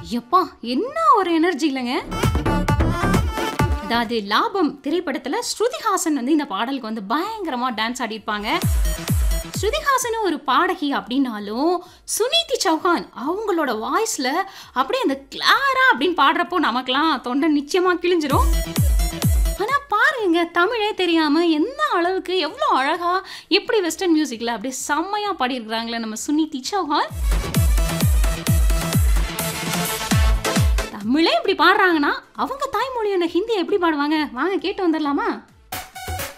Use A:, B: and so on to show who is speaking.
A: எப்பா என்ன ஒரு எனர்ஜி இல்லைங்க அதாவது லாபம் திரைப்படத்துல ஸ்ருதிஹாசன் வந்து இந்த பாடலுக்கு வந்து பயங்கரமா டான்ஸ் ஆடிருப்பாங்க ஸ்ருதிஹாசன் ஒரு பாடகி அப்படின்னாலும் சுனிதி சௌஹான் அவங்களோட வாய்ஸ்ல அப்படியே அந்த கிளாரா அப்படின்னு பாடுறப்போ நமக்கெல்லாம் தொண்டை நிச்சயமா கிழிஞ்சிரும் ஆனா பாருங்க தமிழே தெரியாம எந்த அளவுக்கு எவ்வளோ அழகா எப்படி வெஸ்டர்ன் மியூசிக்ல அப்படியே செம்மையா பாடியிருக்கிறாங்களே நம்ம சுனிதி சௌஹான் தமிழே இப்படி பாடுறாங்கன்னா அவங்க தாய்மொழியான ஹிந்தி எப்படி பாடுவாங்க வாங்க கேட்டு வந்துடலாமா